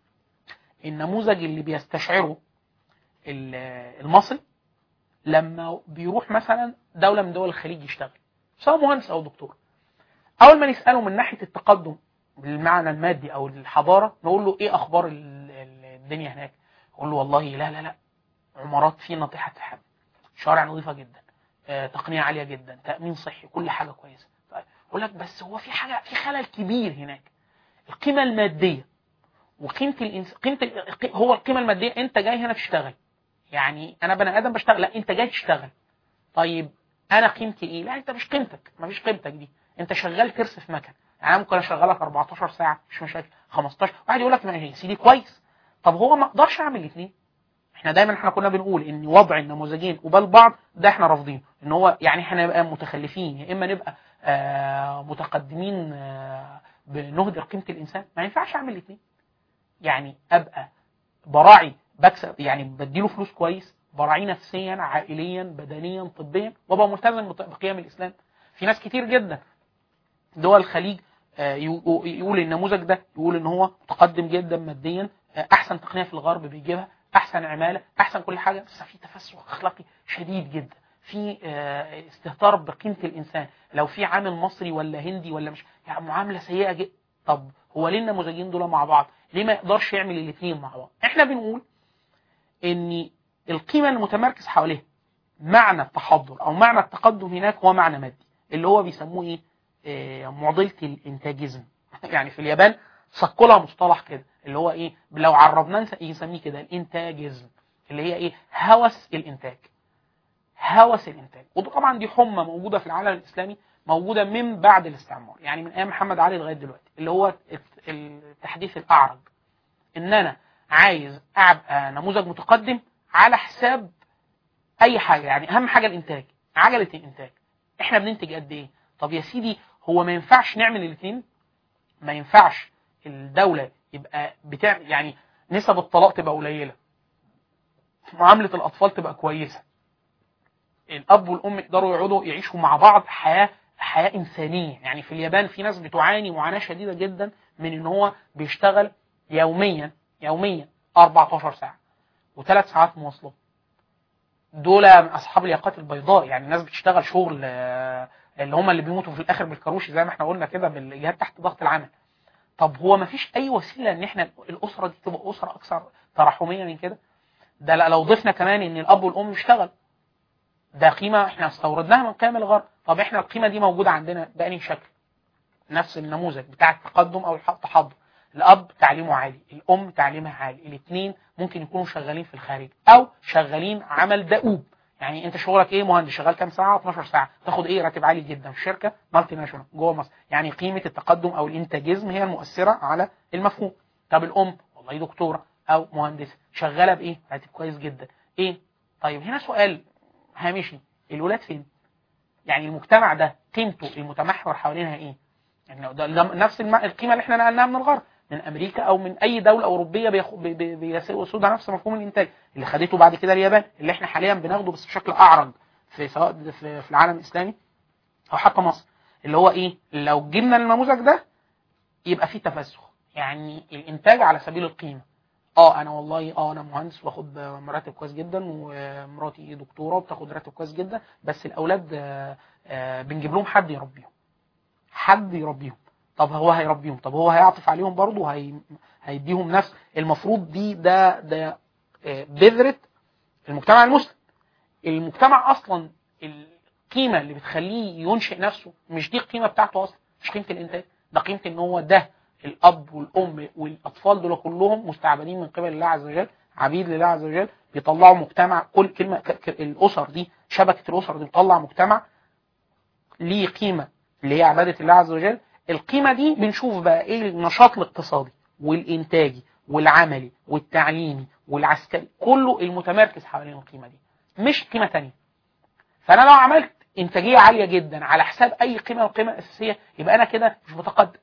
Speaker 1: النموذج اللي بيستشعره ال- المصري لما بيروح مثلا دوله من دول الخليج يشتغل سواء مهندس او دكتور اول ما نساله من ناحيه التقدم بالمعنى المادي او الحضاره نقول له ايه اخبار ال- ال- الدنيا هناك يقول له والله لا لا لا عمارات في ناطحه سحاب شوارع نظيفه جدا آه، تقنيه عاليه جدا تامين صحي كل حاجه كويسه طيب يقول لك بس هو في حاجه في خلل كبير هناك القيمه الماديه وقيمه الإنس... قيمه ال... هو القيمه الماديه انت جاي هنا تشتغل يعني انا بني ادم بشتغل لا انت جاي تشتغل طيب انا قيمتي ايه لا انت مش قيمتك مفيش قيمتك دي انت شغال ترس في مكن يعني أنا ممكن اشغلك 14 ساعه مش مشاكل 15 واحد يقول لك ما هي سيدي كويس طب هو ما اقدرش اعمل الاثنين احنا دايما احنا كنا بنقول ان وضع النموذجين قبال بعض ده احنا رافضينه ان هو يعني احنا نبقى متخلفين يا اما نبقى آه متقدمين آه بنهدر قيمه الانسان ما ينفعش اعمل الاثنين يعني ابقى براعي بكسب يعني بديله فلوس كويس براعيه نفسيا عائليا بدنيا طبيا وابقى ملتزم بط- بقيم الاسلام في ناس كتير جدا دول الخليج آه، يو- يقول النموذج ده يقول ان هو متقدم جدا ماديا آه، احسن تقنيه في الغرب بيجيبها احسن عماله احسن كل حاجه بس في تفسخ اخلاقي شديد جدا في آه، استهتار بقيمه الانسان لو في عامل مصري ولا هندي ولا مش يعني معامله سيئه جدا طب هو ليه النموذجين دول مع بعض ليه ما يقدرش يعمل الاثنين مع بعض احنا بنقول ان القيمه المتمركز حواليها معنى التحضر او معنى التقدم هناك هو معنى مادي اللي هو بيسموه ايه آه، معضله الانتاجيزم يعني في اليابان صكوا لها مصطلح كده اللي هو ايه لو عربناه نس- يسميه كده الانتاجيزم اللي هي ايه هوس الانتاج هوس الانتاج وده طبعا دي حمى موجوده في العالم الاسلامي موجوده من بعد الاستعمار يعني من ايام محمد علي لغايه دلوقتي اللي هو الت- التحديث الاعرج ان انا عايز ابقى نموذج متقدم على حساب اي حاجه يعني اهم حاجه الانتاج عجله الانتاج احنا بننتج قد ايه طب يا سيدي هو ما ينفعش نعمل الاثنين ما ينفعش الدوله يبقى بتعمل يعني نسب الطلاق تبقى قليله معامله الاطفال تبقى كويسه الاب والام يقدروا يقعدوا يعيشوا مع بعض حياه حياه انسانيه يعني في اليابان في ناس بتعاني معاناه شديده جدا من ان هو بيشتغل يوميا يوميا 14 ساعه وثلاث ساعات مواصلات دول من اصحاب الياقات البيضاء يعني ناس بتشتغل شغل آه، اللي هم اللي بيموتوا في الاخر بالكروش زي ما احنا قلنا كده بالاجهاد تحت ضغط العمل طب هو ما فيش اي وسيله ان احنا الاسره دي تبقى اسره اكثر ترحميه من كده ده لا- لو ضفنا كمان ان الاب والام يشتغل ده قيمه احنا استوردناها من قيم الغرب طب احنا القيمه دي موجوده عندنا بأني شكل نفس النموذج بتاع التقدم او الح- التحضر الاب تعليمه عالي الام تعليمها عالي الاثنين ممكن يكونوا شغالين في الخارج او شغالين عمل دؤوب يعني انت شغلك ايه مهندس شغال كام ساعه 12 ساعه تاخد ايه راتب عالي جدا في شركه مالتي ناشونال جوه مصر يعني قيمه التقدم او الانتاجيزم هي المؤثره على المفهوم طب الام والله دكتوره او مهندسه شغاله بايه راتب كويس جدا ايه طيب هنا سؤال هامشي الولاد فين يعني المجتمع ده قيمته المتمحور حوالينها ايه يعني لو ده ده نفس الم- القيمه اللي احنا نقلناها من الغرب من امريكا او من اي دوله اوروبيه بياخ- بي- بي- بيسودها نفس مفهوم الانتاج اللي خدته بعد كده اليابان اللي احنا حاليا بناخده بس بشكل اعرض في سواء في, في العالم الاسلامي او حتى مصر اللي هو ايه لو جبنا النموذج ده يبقى فيه تفسخ يعني الانتاج على سبيل القيمه اه انا والله اه انا مهندس باخد مراتب كويس جدا ومراتي دكتوره وبتاخد راتب كويس جدا بس الاولاد آه، آه، بنجيب لهم حد يربيهم حد يربيهم طب هو هيربيهم طب هو هيعطف عليهم برضه هي... هيديهم نفس المفروض دي ده ده آه، بذره المجتمع المسلم المجتمع اصلا القيمه اللي بتخليه ينشئ نفسه مش دي القيمه بتاعته اصلا مش قيمه الانتاج ده قيمه ان هو ده الاب والام والاطفال دول كلهم مستعبدين من قبل الله عز وجل عبيد لله عز وجل بيطلعوا مجتمع كل كلمه ك... ك... الاسر دي شبكه الاسر دي بتطلع مجتمع ليه قيمه اللي هي عباده الله عز وجل القيمه دي بنشوف بقى ايه النشاط الاقتصادي والانتاجي والعملي والتعليمي والعسكري كله المتمركز حوالين القيمه دي مش قيمه تانية فانا لو عملت انتاجيه عاليه جدا على حساب اي قيمه من القيمه الاساسيه يبقى انا كده مش بتقدم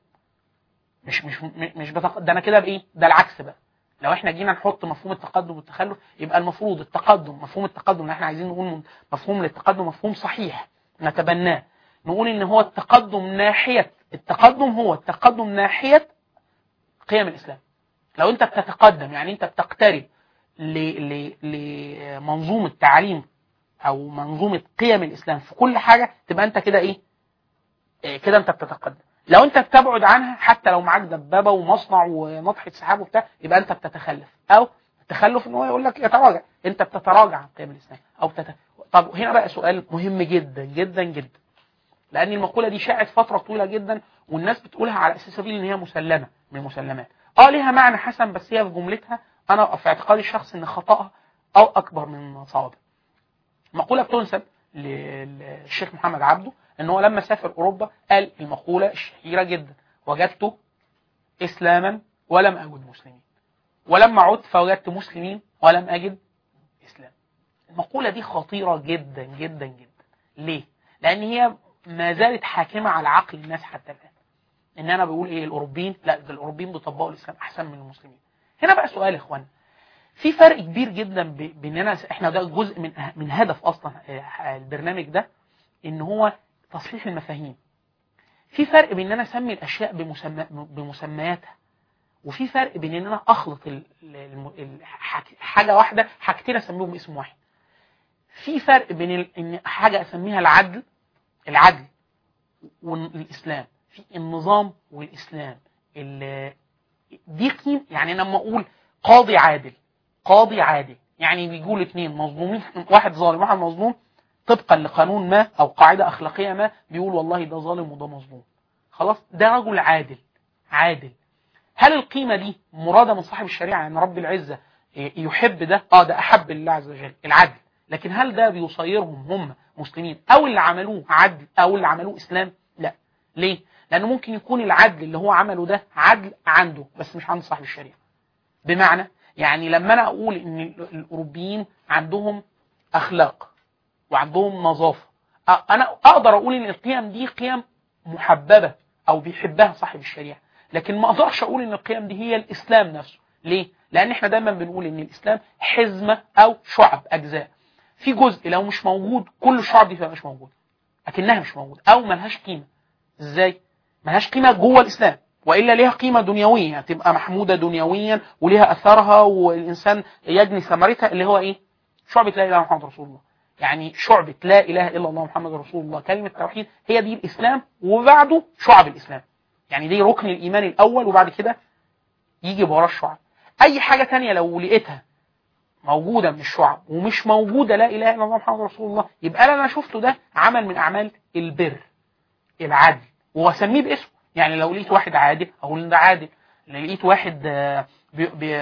Speaker 1: مش مش مش بتقدم ده انا كده بايه ده العكس بقى لو احنا جينا نحط مفهوم التقدم والتخلف يبقى المفروض التقدم مفهوم التقدم اللي احنا عايزين نقول من- مفهوم للتقدم مفهوم صحيح نتبناه نقول ان هو التقدم ناحيه التقدم هو التقدم ناحيه قيم الاسلام لو انت بتتقدم يعني انت بتقترب ل- ل- لمنظومه تعليم او منظومه قيم الاسلام في كل حاجه تبقى انت كده ايه إيه كده انت بتتقدم لو انت بتبعد عنها حتى لو معاك دبابه ومصنع ونطحه سحاب وبتاع يبقى انت بتتخلف او التخلف ان هو يقول لك يتراجع انت بتتراجع عن قيم الاسلام او بتت... طب هنا بقى سؤال مهم جدا جدا جدا لان المقوله دي شاعت فتره طويله جدا والناس بتقولها على اساس سبيل ان هي مسلمه من المسلمات اه ليها معنى حسن بس هي في جملتها انا في اعتقادي الشخصي ان خطاها او اكبر من صوابها مقوله بتنسب للشيخ محمد عبده ان هو لما سافر اوروبا قال المقوله الشهيره جدا وجدت اسلاما ولم اجد مسلمين ولما عدت فوجدت مسلمين ولم اجد اسلام المقوله دي خطيره جدا جدا جدا ليه لان هي ما زالت حاكمه على عقل الناس حتى الان ان انا بقول ايه الاوروبيين لا ده الاوروبيين بيطبقوا الاسلام احسن من المسلمين هنا بقى سؤال يا اخوانا في فرق كبير جدا ب- باننا احنا ده جزء من أه- من هدف اصلا آه، البرنامج ده ان هو تصحيح المفاهيم في فرق بين ان انا اسمي الاشياء بمسمى بمسمياتها وفي فرق بين ان انا اخلط ال- ال- ال- حاج- حاجه واحده حاجتين اسميهم باسم واحد في فرق بين ال- ان حاجه اسميها العدل العدل والاسلام في النظام والاسلام ال- دي قيم يعني أنا لما اقول قاضي عادل قاضي عادل يعني بيقول اثنين مظلومين واحد ظالم واحد مظلوم طبقا لقانون ما او قاعده اخلاقيه ما بيقول والله ده ظالم وده مظلوم خلاص ده رجل عادل عادل هل القيمه دي مراده من صاحب الشريعه يعني رب العزه يحب ده اه ده احب الله عز وجل العدل لكن هل ده بيصيرهم هم مسلمين او اللي عملوه عدل او اللي عملوه اسلام لا ليه لانه ممكن يكون العدل اللي هو عمله ده عدل عنده بس مش عند صاحب الشريعه بمعنى يعني لما انا اقول ان الاوروبيين عندهم اخلاق وعندهم نظافه انا اقدر اقول ان القيم دي قيم محببه او بيحبها صاحب الشريعه لكن ما اقدرش اقول ان القيم دي هي الاسلام نفسه ليه لان احنا دايما بنقول ان الاسلام حزمه او شعب اجزاء في جزء لو مش موجود كل الشعب دي تبقى مش موجوده لكنها مش موجوده او ملهاش قيمه ازاي ملهاش قيمه جوه الاسلام والا ليها قيمه دنيويه يعني تبقى محموده دنيويا وليها اثرها والانسان يجني ثمرتها اللي هو ايه شعبه لا اله الا محمد رسول الله يعني شعبة لا إله إلا الله محمد رسول الله كلمة التوحيد هي دي الإسلام وبعده شعب الإسلام يعني دي ركن الإيمان الأول وبعد كده يجي وراه الشعب أي حاجة تانية لو لقيتها موجودة من الشعب ومش موجودة لا إله إلا الله محمد رسول الله يبقى اللي أنا شفته ده عمل من أعمال البر العدل وأسميه باسمه يعني لو لقيت واحد عادل أقول إن ده عادل لو لقيت واحد بي بي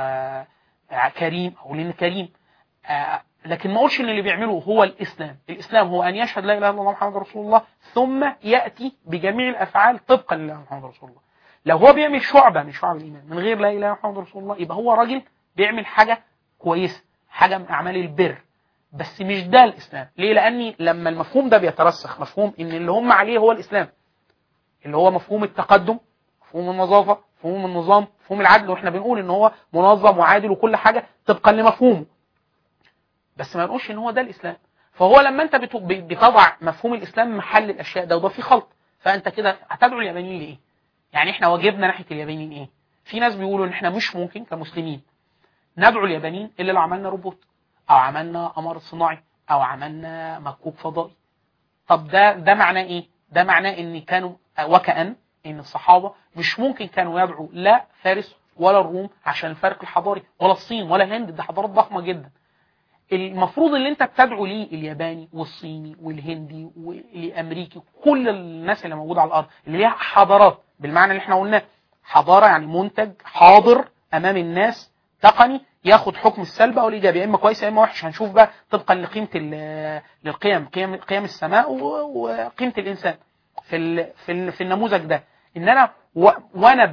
Speaker 1: كريم أقول إن كريم لكن ما اقولش ان اللي بيعمله هو الاسلام، الاسلام هو ان يشهد لا اله الا الله محمد رسول الله ثم ياتي بجميع الافعال طبقا لله محمد رسول الله. لو هو بيعمل شعبه من شعب الايمان من غير لا اله الا محمد رسول الله يبقى هو راجل بيعمل حاجه كويسه، حاجه من اعمال البر. بس مش ده الاسلام، ليه؟ لاني لما المفهوم ده بيترسخ مفهوم ان اللي هم عليه هو الاسلام. اللي هو مفهوم التقدم، مفهوم النظافه، مفهوم النظام، مفهوم العدل واحنا بنقول ان هو منظم وعادل وكل حاجه طبقا لمفهومه. بس ما نقولش ان هو ده الاسلام فهو لما انت بتضع مفهوم الاسلام محل الاشياء ده وده في خلط فانت كده هتدعو اليابانيين لايه يعني احنا واجبنا ناحيه اليابانيين ايه في ناس بيقولوا ان احنا مش ممكن كمسلمين ندعو اليابانيين الا لو عملنا روبوت او عملنا قمر صناعي او عملنا مكوك فضائي طب ده ده معناه ايه ده معناه ان كانوا وكأن ان الصحابه مش ممكن كانوا يدعوا لا فارس ولا الروم عشان الفرق الحضاري ولا الصين ولا الهند ده حضارات ضخمه جدا المفروض اللي انت بتدعو ليه الياباني والصيني والهندي والامريكي كل الناس اللي موجوده على الارض اللي ليها حضارات بالمعنى اللي احنا قلناه حضاره يعني منتج حاضر امام الناس تقني ياخد حكم السلب او الايجابي يا اما كويس يا اما وحش هنشوف بقى طبقا لقيمه للقيم قيم قيم السماء وقيمه الانسان في ال في ال في النموذج ده ان انا وانا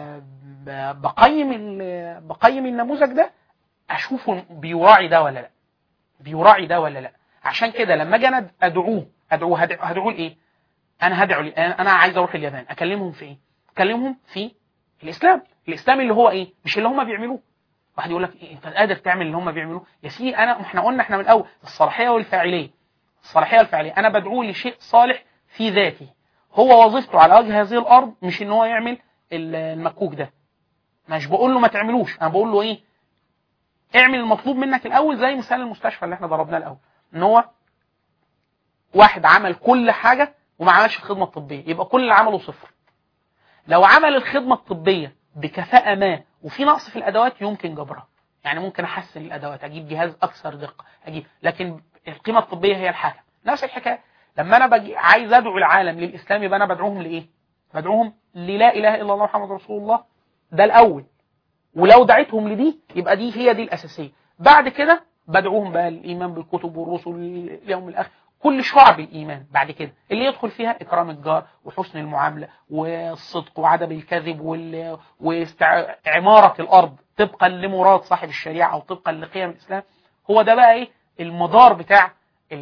Speaker 1: بقيم بقيم النموذج ده اشوفه بيراعي ده ولا لا بيراعي ده ولا لا عشان كده لما اجي انا ادعوه ادعوه هدعوه لايه انا هدعو انا عايز اروح اليابان اكلمهم في ايه اكلمهم في الاسلام الاسلام اللي هو ايه مش اللي هم بيعملوه واحد يقول لك إيه انت قادر تعمل اللي هم بيعملوه يا سيدي انا احنا قلنا احنا من الاول الصلاحيه والفاعليه الصلاحيه والفاعليه انا بدعوه لشيء صالح في ذاته هو وظيفته على وجه هذه الارض مش ان هو يعمل المكوك ده مش بقول له ما تعملوش انا بقول له ايه اعمل المطلوب منك الاول زي مثال المستشفى اللي احنا ضربناه الاول ان هو واحد عمل كل حاجه وما عملش الخدمه الطبيه يبقى كل اللي عمله صفر لو عمل الخدمه الطبيه بكفاءه ما وفي نقص في الادوات يمكن جبرها يعني ممكن احسن الادوات اجيب جهاز اكثر دقه اجيب لكن القيمه الطبيه هي الحاجه نفس الحكايه لما انا باجي عايز ادعو العالم للاسلام يبقى انا بدعوهم لايه بدعوهم للا اله الا الله محمد رسول الله ده الاول ولو دعيتهم لدي يبقى دي هي دي الاساسيه بعد كده بدعوهم بقى الايمان بالكتب والرسل اليوم الاخر كل شعب الايمان بعد كده اللي يدخل فيها اكرام الجار وحسن المعامله والصدق وعدم الكذب وال... وعماره الارض طبقا لمراد صاحب الشريعه او طبقا لقيم الاسلام هو ده بقى ايه المدار بتاع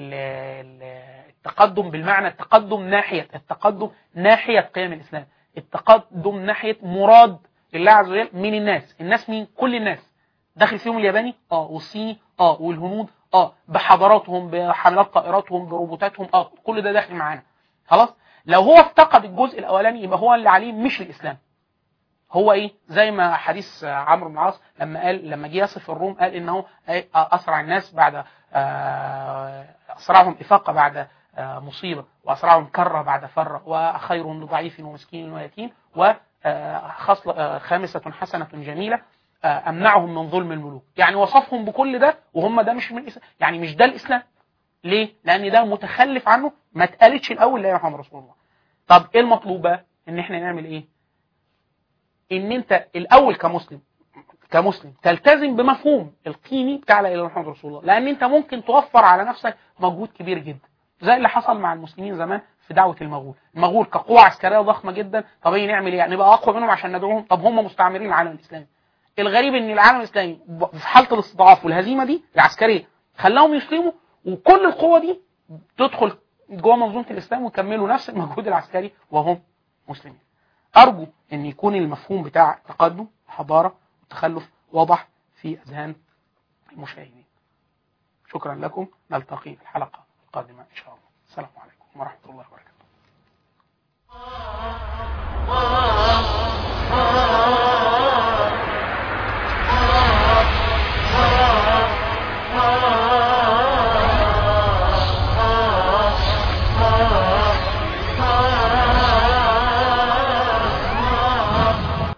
Speaker 1: التقدم بالمعنى التقدم ناحيه التقدم ناحيه قيم الاسلام التقدم ناحيه مراد الله عز وجل من الناس الناس مين كل الناس داخل فيهم الياباني اه والصيني اه والهنود اه بحضاراتهم بحملات طائراتهم بروبوتاتهم اه كل ده داخل معانا خلاص لو هو افتقد الجزء الاولاني يبقى هو اللي عليه مش الاسلام هو ايه زي ما حديث عمرو بن العاص لما قال لما جه يصف الروم قال انه اسرع الناس بعد اسرعهم افاقه بعد مصيبه واسرعهم كره بعد فره وخير لضعيف ومسكين ويتيم و خصلة خامسة حسنة جميلة أمنعهم من ظلم الملوك يعني وصفهم بكل ده وهم ده مش من الإسلام يعني مش ده الإسلام ليه؟ لان ده متخلف عنه ما اتقالتش الاول لا محمد رسول الله طب ايه المطلوب بقى؟ ان احنا نعمل ايه؟ ان انت الاول كمسلم كمسلم تلتزم بمفهوم القيمي بتاع لا اله الا الله محمد رسول الله لان انت ممكن توفر على نفسك مجهود كبير جدا زي اللي حصل مع المسلمين زمان في دعوه المغول المغول كقوه عسكريه ضخمه جدا طب ايه نعمل ايه نبقى اقوى منهم عشان ندعوهم طب هم مستعمرين العالم الاسلامي الغريب ان العالم الاسلامي في حاله الاستضعاف والهزيمه دي العسكريه خلاهم يسلموا وكل القوه دي تدخل جوه منظومه الاسلام ويكملوا نفس المجهود العسكري وهم مسلمين ارجو ان يكون المفهوم بتاع التقدم الحضاره والتخلف واضح في اذهان المشاهدين شكرا لكم نلتقي في الحلقه القادمه ان شاء الله السلام عليكم